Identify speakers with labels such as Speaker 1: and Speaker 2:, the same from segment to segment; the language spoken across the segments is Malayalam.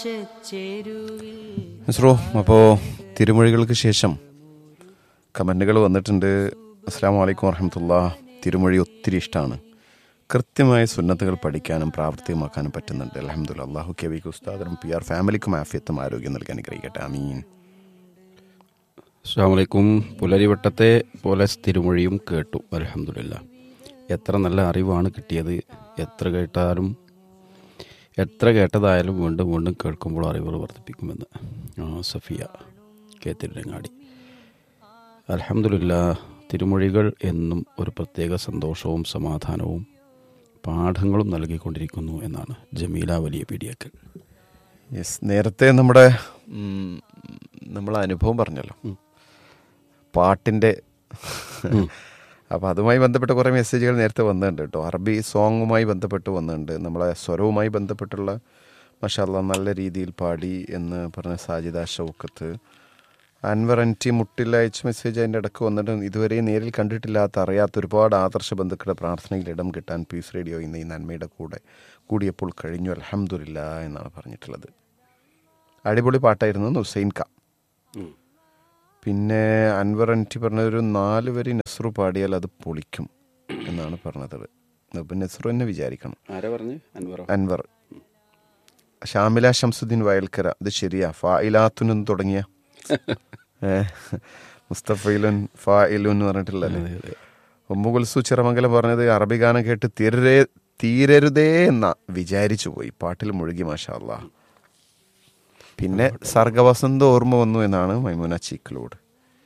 Speaker 1: ആകാശച്ചേരുവിൽ
Speaker 2: മിസ്രോ അപ്പോൾ തിരുമൊഴികൾക്ക് ശേഷം കമൻറ്റുകൾ വന്നിട്ടുണ്ട് അസ്സാം വലൈക്കും വറഹമത്തുള്ള തിരുമൊഴി ഒത്തിരി ഇഷ്ടമാണ് കൃത്യമായ സുന്നത്തുകൾ പഠിക്കാനും പ്രാവർത്തികമാക്കാനും പറ്റുന്നുണ്ട് അലഹമുല്ല അള്ളാഹു കെവിക്ക് ഉസ്താദനും പി ആർ ഫാമിലിക്കും ആഫിയത്തും ആരോഗ്യം നൽകാൻ അനുഗ്രഹിക്കട്ടെ അമീൻ
Speaker 3: അസ്സാമലൈക്കും പുലരിവട്ടത്തെ പോലെ തിരുമൊഴിയും കേട്ടു അലഹമില്ല എത്ര നല്ല അറിവാണ് കിട്ടിയത് എത്ര കേട്ടാലും എത്ര കേട്ടതായാലും വീണ്ടും വീണ്ടും കേൾക്കുമ്പോൾ അറിവുകൾ വർദ്ധിപ്പിക്കുമെന്ന് ആ, സഫിയ കെ തിരുരങ്ങാടി അലഹമില്ല തിരുമൊഴികൾ എന്നും ഒരു പ്രത്യേക സന്തോഷവും സമാധാനവും പാഠങ്ങളും നൽകിക്കൊണ്ടിരിക്കുന്നു എന്നാണ് ജമീല വലിയ പീഡിയക്കൽ
Speaker 2: യെസ് നേരത്തെ നമ്മുടെ ഉം, നമ്മളെ അനുഭവം പറഞ്ഞല്ലോ പാട്ടിൻ്റെ അപ്പോൾ അതുമായി ബന്ധപ്പെട്ട കുറേ മെസ്സേജുകൾ നേരത്തെ വന്നിട്ടുണ്ട് കേട്ടോ അറബി സോങ്ങുമായി ബന്ധപ്പെട്ട് വന്നിട്ടുണ്ട് നമ്മളെ സ്വരവുമായി ബന്ധപ്പെട്ടുള്ള മഷാല്ല നല്ല രീതിയിൽ പാടി എന്ന് പറഞ്ഞ സാജിദ ഷൗക്കത്ത് അൻവർ എൻ ടി മുട്ടിൽ അയച്ച മെസ്സേജ് അതിൻ്റെ ഇടയ്ക്ക് വന്നിട്ട് ഇതുവരെ നേരിൽ കണ്ടിട്ടില്ലാത്ത അറിയാത്ത ഒരുപാട് ആദർശ ബന്ധുക്കളുടെ പ്രാർത്ഥനയിൽ ഇടം കിട്ടാൻ പീസ് റേഡിയോ ഇന്ന് ഈ നന്മയുടെ കൂടെ കൂടിയപ്പോൾ കഴിഞ്ഞു അലഹമുല്ല എന്നാണ് പറഞ്ഞിട്ടുള്ളത് അടിപൊളി പാട്ടായിരുന്നു ഹുസൈൻ ക പിന്നെ അൻവർ എൻ ടി പറഞ്ഞൊരു നാല് വരി നെസ്രു പാടിയാൽ അത് പൊളിക്കും എന്നാണ് പറഞ്ഞത് അപ്പം നെസ്രു തന്നെ വിചാരിക്കണം
Speaker 3: ആരാ പറഞ്ഞു അൻവറ
Speaker 2: അൻവർ ഷാമില ഷംസുദ്ദീൻ വയൽക്കര അത് ശരിയാ ഫായിലാത്തുനും തുടങ്ങിയ ഏ, മുസ്തഫയിലുൻ ഫായിലുൻ എന്ന് പറഞ്ഞിട്ടുള്ളല്ലേ ഒമ്മുകുൽസു ചിറമംഗലം പറഞ്ഞത് അറബി ഗാനം കേട്ട് തീരരേ തീരരുതേ എന്ന വിചാരിച്ചു പോയി പാട്ടിൽ മുഴുകി മാഷാ അല്ലാ പിന്നെ സർഗവസന്ത ഓർമ്മ വന്നു എന്നാണ് മൈമുന ചീക്കലോട്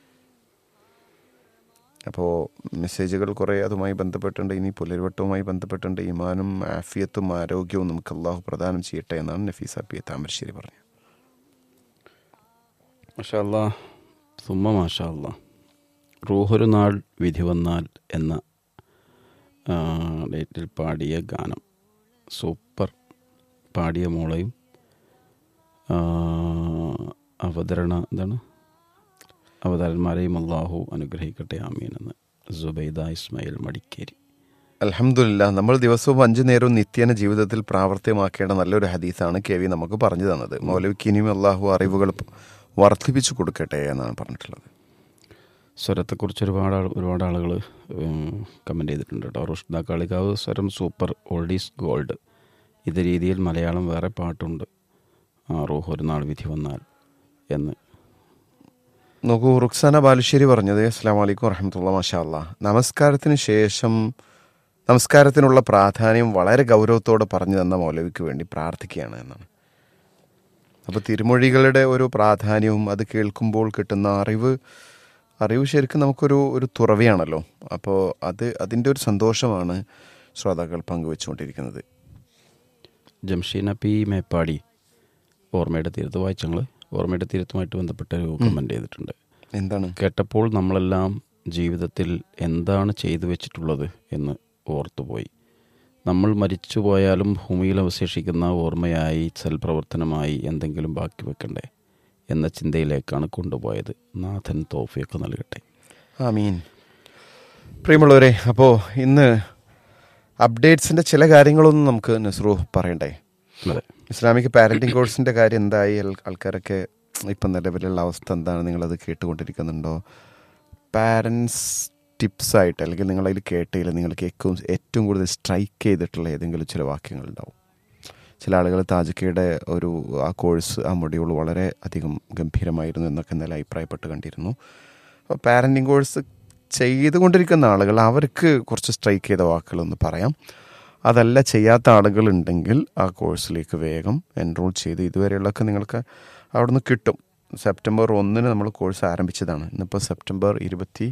Speaker 2: അപ്പോൾ മെസ്സേജുകൾ കുറേ അതുമായി ബന്ധപ്പെട്ടുണ്ട് ഇനി പുലരുവട്ടവുമായി ബന്ധപ്പെട്ടുണ്ട് ഇമാനും ആഫിയത്തും ആരോഗ്യവും നമുക്ക് അള്ളാഹു പ്രദാനം ചെയ്യട്ടെ എന്നാണ് നഫീസ പി എ താമരശ്ശേരി പറഞ്ഞത്
Speaker 3: മാഷാല്ല സുമ്മ മാഷാല്ല റൂഹൊരു നാൾ വിധി വന്നാൽ എന്ന ആ, ഡേറ്റിൽ പാടിയ ഗാനം സൂപ്പർ പാടിയ മോളെയും ആ, അവതരണ എന്താണ് അവതാരന്മാരെയും അള്ളാഹു അനുഗ്രഹിക്കട്ടെ ആമീൻ എന്ന് സുബൈദ ഇസ്മായിൽ മടിക്കേരി
Speaker 2: അലഹമില്ല നമ്മൾ ദിവസവും അഞ്ചു നേരവും നിത്യേന ജീവിതത്തിൽ പ്രാവർത്തികമാക്കേണ്ട നല്ലൊരു ഹദീസാണ് കെ വി നമുക്ക് പറഞ്ഞു തന്നത് മൗലവിക്ക് ഇനിയും അള്ളാഹു അറിവുകൾ വർദ്ധിപ്പിച്ചു കൊടുക്കട്ടെ എന്നാണ് പറഞ്ഞിട്ടുള്ളത്
Speaker 3: സ്വരത്തെക്കുറിച്ച് ഒരുപാട് ആൾ ഒരുപാട് ആളുകൾ കമൻറ്റ് ചെയ്തിട്ടുണ്ട് കേട്ടോ റുഷ്ദ കാളികാവ് സ്വരം സൂപ്പർ ഓൾഡ് ഈസ് ഗോൾഡ് ഇത് രീതിയിൽ മലയാളം വേറെ പാട്ടുണ്ട് ആ റൂഹ് ഒരു നാൾ വിധി വന്നാൽ എന്ന്
Speaker 2: നോക്കൂ റുക്സാന ബാലുശ്ശേരി പറഞ്ഞത് അസ്സാം വലൈക്കും വറഹമത്തുള്ള മാഷാ അല്ലാ നമസ്കാരത്തിന് ശേഷം നമസ്കാരത്തിനുള്ള പ്രാധാന്യം വളരെ ഗൗരവത്തോടെ പറഞ്ഞു തന്ന മൗലവിക്ക് വേണ്ടി പ്രാർത്ഥിക്കുകയാണ് എന്നാണ് അപ്പോൾ തിരുമൊഴികളുടെ ഒരു പ്രാധാന്യവും അത് കേൾക്കുമ്പോൾ കിട്ടുന്ന അറിവ് അറിവ് ശരിക്കും നമുക്കൊരു ഒരു തുറവിയാണല്ലോ അപ്പോൾ അത് അതിൻ്റെ ഒരു സന്തോഷമാണ് ശ്രോതാക്കൾ പങ്കുവെച്ചുകൊണ്ടിരിക്കുന്നത്
Speaker 3: ജംഷീന പി മേപ്പാടി ഓർമ്മയുടെ തീരത്ത് വായിച്ചങ്ങൾ ഓർമ്മയുടെ തീരത്തുമായിട്ട് ബന്ധപ്പെട്ട ഒരു കമൻറ്റ് ചെയ്തിട്ടുണ്ട്
Speaker 2: എന്താണ്
Speaker 3: കേട്ടപ്പോൾ നമ്മളെല്ലാം ജീവിതത്തിൽ എന്താണ് ചെയ്തു വെച്ചിട്ടുള്ളത് എന്ന് ഓർത്തുപോയി നമ്മൾ മരിച്ചു പോയാലും ഭൂമിയിൽ അവശേഷിക്കുന്ന ഓർമ്മയായി സൽപ്രവർത്തനമായി എന്തെങ്കിലും ബാക്കി വെക്കണ്ടേ എന്ന ചിന്തയിലേക്കാണ് കൊണ്ടുപോയത് നാഥൻ തോഫിയൊക്കെ നൽകട്ടെ
Speaker 2: ആമീൻ പ്രിയമുള്ളവരെ അപ്പോൾ ഇന്ന് അപ്ഡേറ്റ്സിൻ്റെ ചില കാര്യങ്ങളൊന്നും നമുക്ക് നസ്രു പറയണ്ടേ
Speaker 3: അതെ
Speaker 2: ഇസ്ലാമിക് പാരൻറ്റിങ് കോഴ്സിൻ്റെ കാര്യം എന്തായി ആൾ- ആൾക്കാരൊക്കെ ഇപ്പം നിലവിലുള്ള അവസ്ഥ എന്താണ് നിങ്ങളത് കേട്ടുകൊണ്ടിരിക്കുന്നുണ്ടോ പാരൻസ് ടിപ്സായിട്ട് അല്ലെങ്കിൽ നിങ്ങളതിൽ കേട്ടതിൽ നിങ്ങൾക്ക് ഏറ്റവും ഏറ്റവും കൂടുതൽ സ്ട്രൈക്ക് ചെയ്തിട്ടുള്ള ഏതെങ്കിലും ചില വാക്യങ്ങളുണ്ടാവും ചില ആളുകൾ താജക്കയുടെ ഒരു ആ കോഴ്സ് ആ മൊഡ്യൂൾ വളരെ അധികം ഗംഭീരമായിരുന്നു എന്നൊക്കെ ഇന്നലെ അഭിപ്രായപ്പെട്ട് കണ്ടിരുന്നു അപ്പോൾ പാരൻറ്റിങ് കോഴ്സ് ചെയ്തുകൊണ്ടിരിക്കുന്ന ആളുകൾ അവർക്ക് കുറച്ച് സ്ട്രൈക്ക് ചെയ്ത വാക്കുകളൊന്ന് പറയാം അതല്ല ചെയ്യാത്ത ആളുകളുണ്ടെങ്കിൽ ആ കോഴ്സിലേക്ക് വേഗം എൻറോൾ ചെയ്ത് ഇതുവരെയുള്ളതൊക്കെ നിങ്ങൾക്ക് അവിടുന്ന് കിട്ടും സെപ്റ്റംബർ ഒന്നിന് നമ്മൾ കോഴ്സ് ആരംഭിച്ചതാണ് ഇന്നിപ്പോൾ സെപ്റ്റംബർ ഇരുപത്തി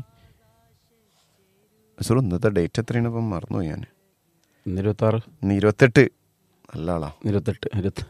Speaker 2: സോറി ഇന്നത്തെ ഡേറ്റ് എത്രയാണ് ഇപ്പം മറന്നു ഞാൻ
Speaker 3: ഇന്ന് ഇരുപത്താറ്
Speaker 2: ഇന്ന് ഇരുപത്തെട്ട് നല്ല ആളാ
Speaker 3: ഇരുപത്തെട്ട് ഇരുപത്തി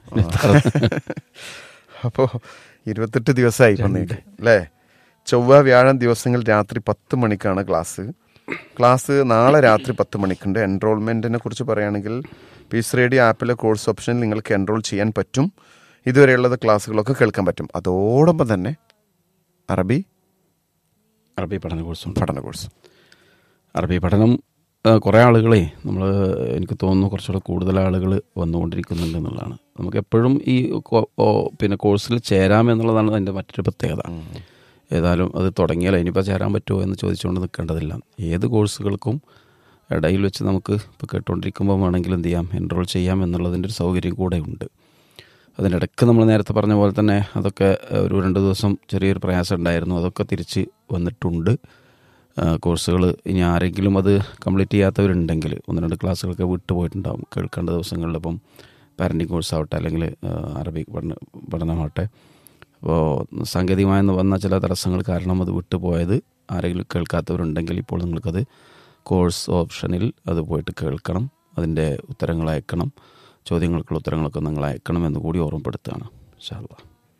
Speaker 2: അപ്പോൾ ഇരുപത്തെട്ട് ദിവസമായി ഇപ്പം നീക്ക് അല്ലേ ചൊവ്വ വ്യാഴം ദിവസങ്ങൾ രാത്രി പത്ത് മണിക്കാണ് ക്ലാസ് ക്ലാസ് നാളെ രാത്രി പത്ത് മണിക്കുണ്ട് എൻറോൾമെൻറ്റിനെ കുറിച്ച് പറയുകയാണെങ്കിൽ പീസ് റേഡിയോ ആപ്പിലെ കോഴ്സ് ഓപ്ഷനിൽ നിങ്ങൾക്ക് എൻറോൾ ചെയ്യാൻ പറ്റും ഇതുവരെയുള്ളത് ക്ലാസ്സുകളൊക്കെ കേൾക്കാൻ പറ്റും അതോടൊപ്പം തന്നെ അറബി
Speaker 3: അറബി പഠന കോഴ്സുണ്ട്
Speaker 2: പഠന കോഴ്സ്
Speaker 3: അറബി പഠനം കുറേ ആളുകളെ നമ്മൾ എനിക്ക് തോന്നുന്നു കുറച്ചുകൂടെ കൂടുതൽ ആളുകൾ വന്നുകൊണ്ടിരിക്കുന്നുണ്ട് എന്നുള്ളതാണ് നമുക്ക് എപ്പോഴും ഈ കോ- ഓ- പിന്നെ കോഴ്സിൽ ചേരാമെന്നുള്ളതാണ് അതിൻ്റെ മറ്റൊരു പ്രത്യേകത ഏതായാലും അത് തുടങ്ങിയാൽ ഇനിയിപ്പോൾ ചേരാൻ പറ്റുമോ എന്ന് ചോദിച്ചുകൊണ്ട് നിൽക്കേണ്ടതില്ല ഏത് കോഴ്സുകൾക്കും ഇടയിൽ വെച്ച് നമുക്ക് ഇപ്പോൾ കേട്ടുകൊണ്ടിരിക്കുമ്പോൾ വേണമെങ്കിൽ എന്ത് ചെയ്യാം എൻറോൾ ചെയ്യാം എന്നുള്ളതിൻ്റെ ഒരു സൗകര്യം കൂടെ ഉണ്ട് അതിനിടയ്ക്ക് നമ്മൾ നേരത്തെ പറഞ്ഞ പോലെ തന്നെ അതൊക്കെ ഒരു രണ്ട് ദിവസം ചെറിയൊരു പ്രയാസം ഉണ്ടായിരുന്നു അതൊക്കെ തിരിച്ച് വന്നിട്ടുണ്ട് കോഴ്സുകൾ ഇനി ആരെങ്കിലും അത് കംപ്ലീറ്റ് ചെയ്യാത്തവരുണ്ടെങ്കിൽ ഒന്ന് രണ്ട് ക്ലാസ്സുകളൊക്കെ വിട്ടു പോയിട്ടുണ്ടാവും കേൾക്കേണ്ട ദിവസങ്ങളിൽ ഇപ്പം പാരൻറ്റിങ് കോഴ്സ് ആവട്ടെ അല്ലെങ്കിൽ ആ, അറബിക് പഠന പഠനമാവട്ടെ അപ്പോൾ സാങ്കേതികമായി വന്ന ചില തടസ്സങ്ങൾ കാരണം അത് വിട്ടുപോയത് ആരെങ്കിലും കേൾക്കാത്തവരുണ്ടെങ്കിൽ ഇപ്പോൾ നിങ്ങൾക്കത് കോഴ്സ് ഓപ്ഷനിൽ അത് പോയിട്ട് കേൾക്കണം അതിൻ്റെ ഉത്തരങ്ങൾ അയക്കണം ചോദ്യങ്ങൾക്കുള്ള ഉത്തരങ്ങളൊക്കെ നിങ്ങൾ അയക്കണം എന്ന് കൂടി ഓർമ്മപ്പെടുത്തുകയാണ് ഇൻഷാല്ലാ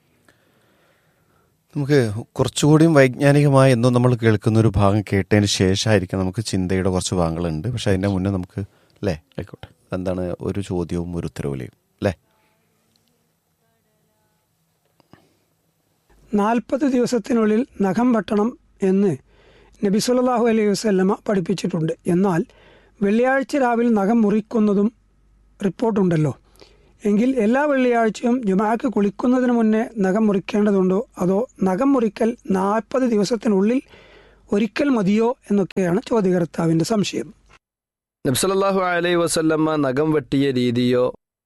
Speaker 2: നമുക്ക് കുറച്ചുകൂടിയും വൈജ്ഞാനികമായി എന്നും നമ്മൾ കേൾക്കുന്ന ഒരു ഭാഗം കേട്ടതിന് ശേഷമായിരിക്കും നമുക്ക് ചിന്തയുടെ കുറച്ച് ഭാഗങ്ങളുണ്ട് പക്ഷെ അതിൻ്റെ മുന്നേ നമുക്ക് അല്ലേ
Speaker 3: ആയിക്കോട്ടെ
Speaker 2: എന്താണ് ഒരു ചോദ്യവും ഒരു ഉത്തരവിലെയും അല്ലേ
Speaker 1: നാൽപ്പത് ദിവസത്തിനുള്ളിൽ നഖം വെട്ടണം എന്ന് നബി സല്ലല്ലാഹു അലൈഹി വസല്ലമ പഠിപ്പിച്ചിട്ടുണ്ട് എന്നാൽ വെള്ളിയാഴ്ച രാവിലെ നഖം മുറിക്കുന്നതും റിപ്പോർട്ടുണ്ടല്ലോ എങ്കിൽ എല്ലാ വെള്ളിയാഴ്ചയും ജുമാക്ക് കുളിക്കുന്നതിന് മുന്നേ നഖം മുറിക്കേണ്ടതുണ്ടോ അതോ നഖം മുറിക്കൽ നാൽപ്പത് ദിവസത്തിനുള്ളിൽ ഒരിക്കൽ മതിയോ എന്നൊക്കെയാണ് ചോദ്യകർത്താവിൻ്റെ സംശയം
Speaker 4: നബ്സലല്ലാഹു അലൈ വസല്ലമ്മ നഖം വെട്ടിയ രീതിയോ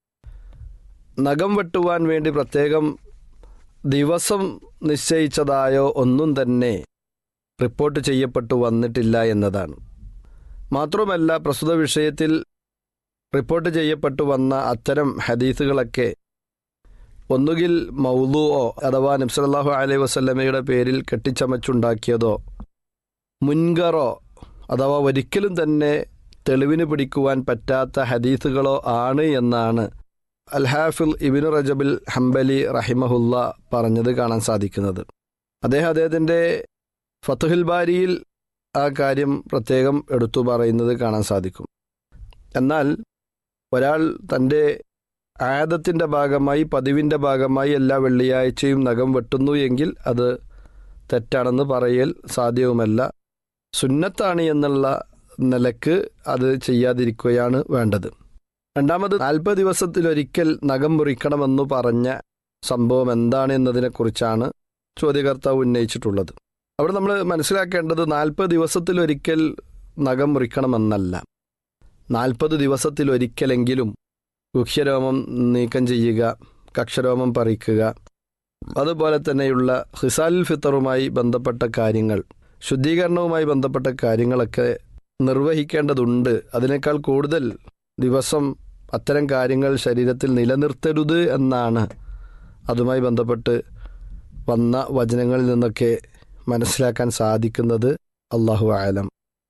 Speaker 4: നഖം വെട്ടുവാൻ വേണ്ടി പ്രത്യേകം ദിവസം നിശ്ചയിച്ചതായോ ഒന്നും തന്നെ റിപ്പോർട്ട് ചെയ്യപ്പെട്ടു വന്നിട്ടില്ല എന്നതാണ് മാത്രമല്ല പ്രസ്തുത വിഷയത്തിൽ റിപ്പോർട്ട് ചെയ്യപ്പെട്ടു വന്ന അത്തരം ഹദീസുകളൊക്കെ ഒന്നുകിൽ മൗലുവോ അഥവാ നബ്സലല്ലാഹു അലൈ വസല്ലമയുടെ പേരിൽ കെട്ടിച്ചമച്ചുണ്ടാക്കിയതോ മുൻകറോ അഥവാ ഒരിക്കലും തന്നെ തെളിവിന് പിടിക്കുവാൻ പറ്റാത്ത ഹദീസുകളോ ആണ് എന്നാണ് അൽഹാഫിൽ ഇബിനു റജബിൽ ഹംബലി റഹിമഹുല്ല പറഞ്ഞത് കാണാൻ സാധിക്കുന്നത് അദ്ദേഹം അദ്ദേഹത്തിൻ്റെ ഫത്തുഹിൽ ബാരിയിൽ ആ കാര്യം പ്രത്യേകം എടുത്തു പറയുന്നത് കാണാൻ സാധിക്കും എന്നാൽ ഒരാൾ തൻ്റെ ആദത്തിൻ്റെ ഭാഗമായി പതിവിൻ്റെ ഭാഗമായി എല്ലാ വെള്ളിയാഴ്ചയും നഖം വെട്ടുന്നു എങ്കിൽ അത് തെറ്റാണെന്ന് പറയൽ സാധ്യവുമല്ല സുന്നത്താണ് എന്നുള്ള നിലക്ക് അത് ചെയ്യാതിരിക്കുകയാണ് വേണ്ടത് രണ്ടാമത് നാൽപ്പത് ദിവസത്തിലൊരിക്കൽ നഖം മുറിക്കണമെന്ന് പറഞ്ഞ സംഭവം എന്താണ് എന്നതിനെക്കുറിച്ചാണ് ചോദ്യകർത്താവ് ഉന്നയിച്ചിട്ടുള്ളത് അവിടെ നമ്മൾ മനസ്സിലാക്കേണ്ടത് നാൽപ്പത് ദിവസത്തിലൊരിക്കൽ നഖം മുറിക്കണമെന്നല്ല നാൽപ്പത് ദിവസത്തിലൊരിക്കലെങ്കിലും ഗുഹ്യരോമം നീക്കം ചെയ്യുക കക്ഷരോമം പറിക്കുക അതുപോലെ തന്നെയുള്ള ഹിസാൽ ഫിത്തറുമായി ബന്ധപ്പെട്ട കാര്യങ്ങൾ ശുദ്ധീകരണവുമായി ബന്ധപ്പെട്ട കാര്യങ്ങളൊക്കെ നിർവഹിക്കേണ്ടതുണ്ട് അതിനേക്കാൾ കൂടുതൽ ദിവസം അത്തരം കാര്യങ്ങൾ ശരീരത്തിൽ നിലനിർത്തരുത് എന്നാണ് അതുമായി ബന്ധപ്പെട്ട് വന്ന വചനങ്ങളിൽ നിന്നൊക്കെ മനസ്സിലാക്കാൻ സാധിക്കുന്നത് അള്ളാഹു ആലം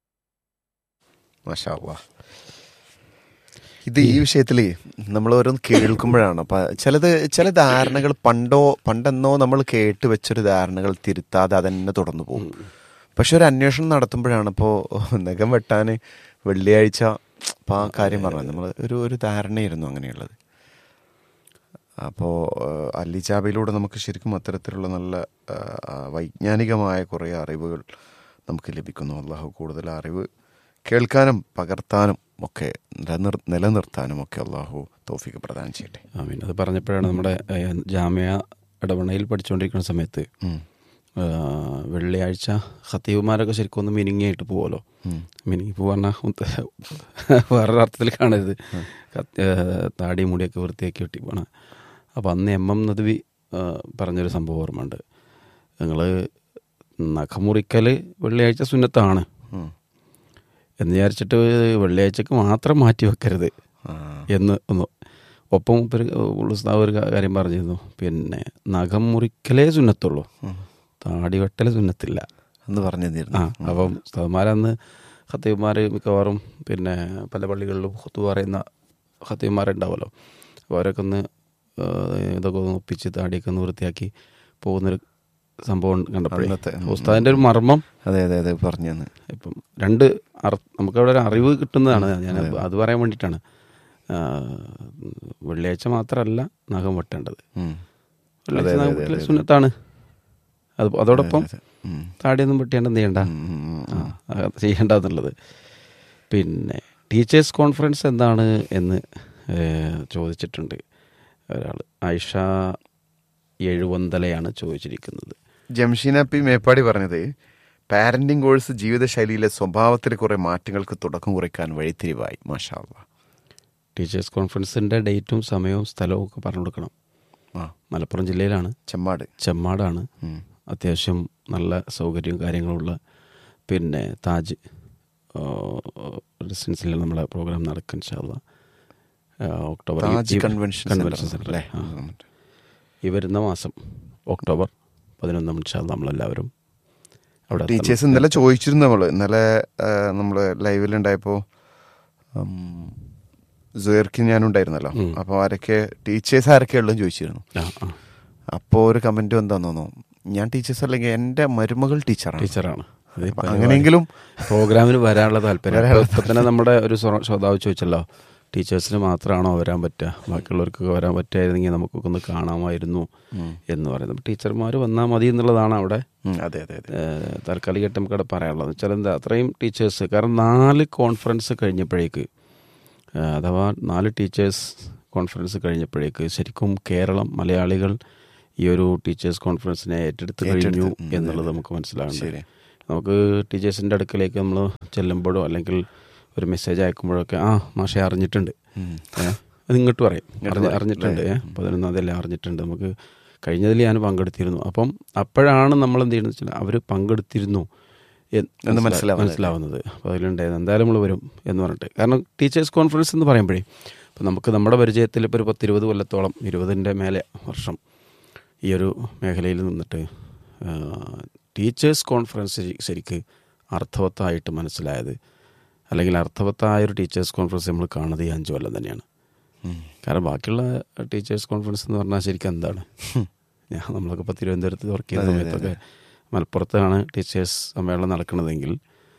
Speaker 2: മാഷാ അല്ലാ. ഇത് ഈ വിഷയത്തിൽ നമ്മൾ ഓരോന്ന് കേൾക്കുമ്പോഴാണ് അപ്പൊ ചിലത് ചില ധാരണകൾ പണ്ടോ പണ്ടെന്നോ നമ്മൾ കേട്ട് വെച്ചൊരു ധാരണകൾ തിരുത്താതെ അതന്നെ തുടർന്നു പോകും പക്ഷെ ഒരു അന്വേഷണം നടത്തുമ്പോഴാണ് ഇപ്പോൾ നഖം വെട്ടാൻ വെള്ളിയാഴ്ച അപ്പോൾ ആ കാര്യം പറഞ്ഞത് നമ്മൾ ഒരു ഒരു ധാരണയായിരുന്നു അങ്ങനെയുള്ളത് അപ്പോൾ അല്ലിജാബയിലൂടെ നമുക്ക് ശരിക്കും അത്തരത്തിലുള്ള നല്ല ആ, ആ, വൈജ്ഞാനികമായ കുറേ അറിവുകൾ നമുക്ക് ലഭിക്കുന്നു അള്ളാഹു കൂടുതൽ അറിവ് കേൾക്കാനും പകർത്താനും ഒക്കെ നിലനിർ നിലനിർത്താനും ഒക്കെ അള്ളാഹു തോഫിക്ക് പ്രദാനം ചെയ്യട്ടെ
Speaker 3: ആമീൻ അത് പറഞ്ഞപ്പോഴാണ് നമ്മുടെ ഏഹ്, ജാമ്യ ഇടവണയിൽ പഠിച്ചുകൊണ്ടിരിക്കുന്ന സമയത്ത്
Speaker 2: ഉം.
Speaker 3: ഏഹ്, വെള്ളിയാഴ്ച ഹത്തീവുമാരൊക്കെ ശരിക്കും ഒന്ന് മിനിങ്ങി ആയിട്ട് പോവുമല്ലോ
Speaker 2: ഉം.
Speaker 3: മിനിങ്ങി ഇപ്പോൾ പറഞ്ഞാൽ വേറൊരു അർത്ഥത്തിൽ കാണരുത് കത്ത്- ഏഹ്, താടി മുടിയൊക്കെ വൃത്തിയാക്കി വെട്ടി പോണ അപ്പോൾ അന്ന് എം എം നദ്വി ഏഹ്, പറഞ്ഞൊരു സംഭവം ഓർമ്മയുണ്ട് നിങ്ങൾ നഖമുറിക്കൽ വെള്ളിയാഴ്ച സുന്നത്താണ്
Speaker 2: ഉം.
Speaker 3: എന്ന് വിചാരിച്ചിട്ട് വെള്ളിയാഴ്ചക്ക് മാത്രം മാറ്റി വെക്കരുത്
Speaker 2: ആ.
Speaker 3: എന്ന് ഒന്ന് ഒപ്പം ഒരു ഉസ്താവ് ഒരു കാര്യം പറഞ്ഞിരുന്നു പിന്നെ നഖം മുറിക്കലേ സുന്നത്തുള്ളൂ
Speaker 2: ഉം.
Speaker 3: താടി വെട്ടൽ സുന്നത്തില്ല
Speaker 2: എന്ന് പറഞ്ഞു
Speaker 3: ആ
Speaker 2: തന്നിരുന്നു
Speaker 3: അപ്പം ഉസ്താദ്മാരന്ന് ഖത്തീബ്മാർ മിക്കവാറും പിന്നെ പല പള്ളികളിലും ഹുത്തു പറയുന്ന ഖത്തീബ്മാരുണ്ടാവുമല്ലോ അപ്പോൾ അവരൊക്കെ ഒന്ന് ആ, ഇതൊക്കെ ഒന്ന് ഒപ്പിച്ച് താടിയൊക്കെ ഒന്ന് വൃത്തിയാക്കി പോകുന്നൊരു സംഭവം കണ്ടപ്പോഴേ
Speaker 2: അന്നത്തെ, ഉം,
Speaker 3: ഉസ്താദിൻ്റെ ഒരു മർമ്മം
Speaker 2: അതെ അതെ അതെ പറഞ്ഞു തന്ന്
Speaker 3: ഇപ്പം രണ്ട് അർ നമുക്കവിടെ ഒരു അറിവ് കിട്ടുന്നതാണ് ഞാൻ അത് പറയാൻ വേണ്ടിയിട്ടാണ് ആ, വെള്ളിയാഴ്ച മാത്രമല്ല നഖം വെട്ടേണ്ടത്
Speaker 2: ഉം.
Speaker 3: വെള്ളിയാഴ്ച
Speaker 2: അതെ,
Speaker 3: നഖം
Speaker 2: അതെ,
Speaker 3: വെട്ടൽ
Speaker 2: അതെ.
Speaker 3: സുന്നത്താണ് അത് അതോടൊപ്പം
Speaker 2: ഉം.
Speaker 3: താടിയൊന്നും വെട്ടിയാണ്ട് എന്ത് ചെയ്യണ്ട
Speaker 2: ഉം, ഉം, ഉം,
Speaker 3: ആ, അത് ചെയ്യേണ്ട എന്നുള്ളത് പിന്നെ ടീച്ചേഴ്സ് കോൺഫറൻസ് എന്താണ് എന്ന് ഏഹ്, ചോദിച്ചിട്ടുണ്ട് ഒരാൾ ആയിഷ എഴുവന്തലയാണ് ചോദിച്ചിരിക്കുന്നത്
Speaker 2: ജംഷീന പി മേപ്പാടി പറഞ്ഞത് പാരന്റിംഗ് കോഴ്സ് ജീവിതശൈലിയിലെ സ്വഭാവത്തിൽ കുറെ മാറ്റങ്ങൾക്ക് തുടക്കം കുറിക്കാൻ വഴിത്തിരിവായി മാഷാ അല്ലാ.
Speaker 3: ടീച്ചേഴ്സ് കോൺഫറൻസിൻ്റെ ഡേറ്റും സമയവും സ്ഥലവും ഒക്കെ പറഞ്ഞു കൊടുക്കണം
Speaker 2: ആ
Speaker 3: മലപ്പുറം ജില്ലയിലാണ്
Speaker 2: ചെമ്മാട്
Speaker 3: ചെമ്മാടാണ്
Speaker 2: ഉം.
Speaker 3: അത്യാവശ്യം നല്ല സൗകര്യവും കാര്യങ്ങളുള്ള പിന്നെ താജ് റെസിഡൻസിൽ നമ്മളെ പ്രോഗ്രാം നടക്കും ഇൻഷാല്ല ഒക്ടോബർ ഈ-
Speaker 2: താജ്
Speaker 3: ഈ-
Speaker 2: കൺവെൻഷൻ
Speaker 3: കൺവെൻഷൻ
Speaker 2: സെന്റർ
Speaker 3: സെന്റർ
Speaker 2: അല്ലേ
Speaker 3: ആ. ഈ വരുന്ന മാസം ഒക്ടോബർ പതിനൊന്നാം ഇൻഷാല്ല നമ്മളെല്ലാവരും അവിടെ എത്തണം.
Speaker 2: ടീച്ചേഴ്സ് ഇന്നലെ ചോദിച്ചിരുന്നു നമ്മള് ഇന്നലെ ആ, നമ്മള് ലൈവിലുണ്ടായപ്പോ സുയർക്ക് ഞാനും ഉണ്ടായിരുന്നല്ലോ
Speaker 3: ഉം.
Speaker 2: അപ്പോൾ ആരൊക്കെ ടീച്ചേഴ്സ് ആരൊക്കെ ഉള്ളതെന്ന് ചോദിച്ചിരുന്നു
Speaker 3: ആ, ആ.
Speaker 2: അപ്പോൾ ഒരു കമന്റ് എന്താന്ന് തോന്നുന്നു ഞാൻ ടീച്ചേഴ്സ് അല്ലെങ്കിൽ എൻ്റെ മരുമകൾ ടീച്ചറാണ്
Speaker 3: ടീച്ചറാണ് അത്
Speaker 2: അപ്പൊ അങ്ങനെയെങ്കിലും
Speaker 3: പ്രോഗ്രാമിന് വരാനുള്ള താല്പര്യം
Speaker 2: വരാനുള്ള
Speaker 3: ഇപ്പൊ തന്നെ നമ്മുടെ ഒരു ശ്രോതാവ് ശ്രോതാവ് ചോദിച്ചല്ലോ ടീച്ചേഴ്സിന് മാത്രമാണോ വരാൻ പറ്റുക ബാക്കിയുള്ളവർക്കൊക്കെ വരാൻ പറ്റുമായിരുന്നെങ്കിൽ നമുക്കൊക്കെ ഒന്ന് കാണാമായിരുന്നു എന്ന് പറയുന്നത് ടീച്ചർമാർ വന്നാൽ മതി എന്നുള്ളതാണ് അവിടെ
Speaker 2: ഉം, അതെ അതെ അതെ
Speaker 3: ഏഹ്, താൽക്കാലികമായിട്ട് നമുക്ക് അവിടെ പറയാനുള്ളത് എന്ന് വെച്ചാൽ എന്താ അത്രയും ടീച്ചേഴ്സ് കാരണം നാല് കോൺഫറൻസ് കഴിഞ്ഞപ്പോഴേക്ക് ഏഹ്, അഥവാ നാല് ടീച്ചേഴ്സ് കോൺഫറൻസ് കഴിഞ്ഞപ്പോഴേക്ക് ശരിക്കും കേരളം മലയാളികൾ ഈ ഒരു ടീച്ചേഴ്സ് കോൺഫറൻസിനെ ഏറ്റെടുത്ത് കഴിഞ്ഞു
Speaker 2: ഏറ്റെടുത്ത്, ഉം,
Speaker 3: എന്നുള്ളത്
Speaker 2: അതെ.
Speaker 3: നമുക്ക് മനസ്സിലാകുന്നുണ്ട്
Speaker 2: ശരി
Speaker 3: നമുക്ക് ടീച്ചേഴ്സിൻ്റെ അടുക്കലേക്ക് നമ്മൾ ചെല്ലുമ്പോഴോ അല്ലെങ്കിൽ ഒരു മെസ്സേജ് അയക്കുമ്പോഴൊക്കെ ആ മാഷെ അറിഞ്ഞിട്ടുണ്ട്
Speaker 2: ഉം.
Speaker 3: ഏ, അത് ഇങ്ങോട്ട് പറയും
Speaker 2: ഇങ്ങോട്ട്
Speaker 3: അറിഞ്ഞ-
Speaker 2: പറയും,
Speaker 3: അറിഞ്ഞിട്ടുണ്ട്
Speaker 2: അല്ലേ?
Speaker 3: ഏ, പതിനൊന്നാം തീയതി അറിഞ്ഞിട്ടുണ്ട് നമുക്ക് കഴിഞ്ഞതിൽ ഞാൻ പങ്കെടുത്തിരുന്നു അപ്പം അപ്പോഴാണ് നമ്മൾ എന്ത് ചെയ്യുന്നത് വെച്ചാൽ അവർ പങ്കെടുത്തിരുന്നു എന്ന്
Speaker 2: എന്ന്
Speaker 3: മനസ്സിലാ-
Speaker 2: മനസ്സിലാവുന്നത്.
Speaker 3: മനസ്സിലാവുന്നത് അപ്പോൾ അതിലുണ്ടായത് എന്തായാലും നമ്മൾ വരും എന്ന് പറഞ്ഞിട്ട് കാരണം ടീച്ചേഴ്സ് കോൺഫറൻസ് എന്ന് പറയുമ്പോഴേ ഇപ്പം നമുക്ക് നമ്മുടെ പരിചയത്തിൽ ഇപ്പോൾ ഒരു പത്തിരുപത് കൊല്ലത്തോളം ഇരുപതിൻ്റെ മേലെ വർഷം ഈ ഒരു മേഖലയിൽ നിന്നിട്ട് ആ, ടീച്ചേഴ്സ് കോൺഫറൻസ് ശരി- ശരിക്ക് അർത്ഥവത്തായിട്ട് മനസ്സിലായത് അല്ലെങ്കിൽ അർത്ഥവത്തായ ഒരു ടീച്ചേഴ്സ് കോൺഫറൻസ് നമ്മൾ കാണുന്നത് ഈ അഞ്ച് കൊല്ലം തന്നെയാണ്
Speaker 2: ഉം.
Speaker 3: കാരണം ബാക്കിയുള്ള ടീച്ചേഴ്സ് കോൺഫറൻസ് എന്ന് പറഞ്ഞാൽ ശരിക്കും എന്താണ് ഞാൻ നമ്മളൊക്കെ ഇപ്പോൾ തിരുവനന്തപുരത്ത് വർക്ക് ചെയ്യുന്ന
Speaker 2: അതെ, അതെ,
Speaker 3: സമയത്തൊക്കെ മലപ്പുറത്താണ് ടീച്ചേഴ്സ് സമ്മേളനം നടക്കുന്നതെങ്കിൽ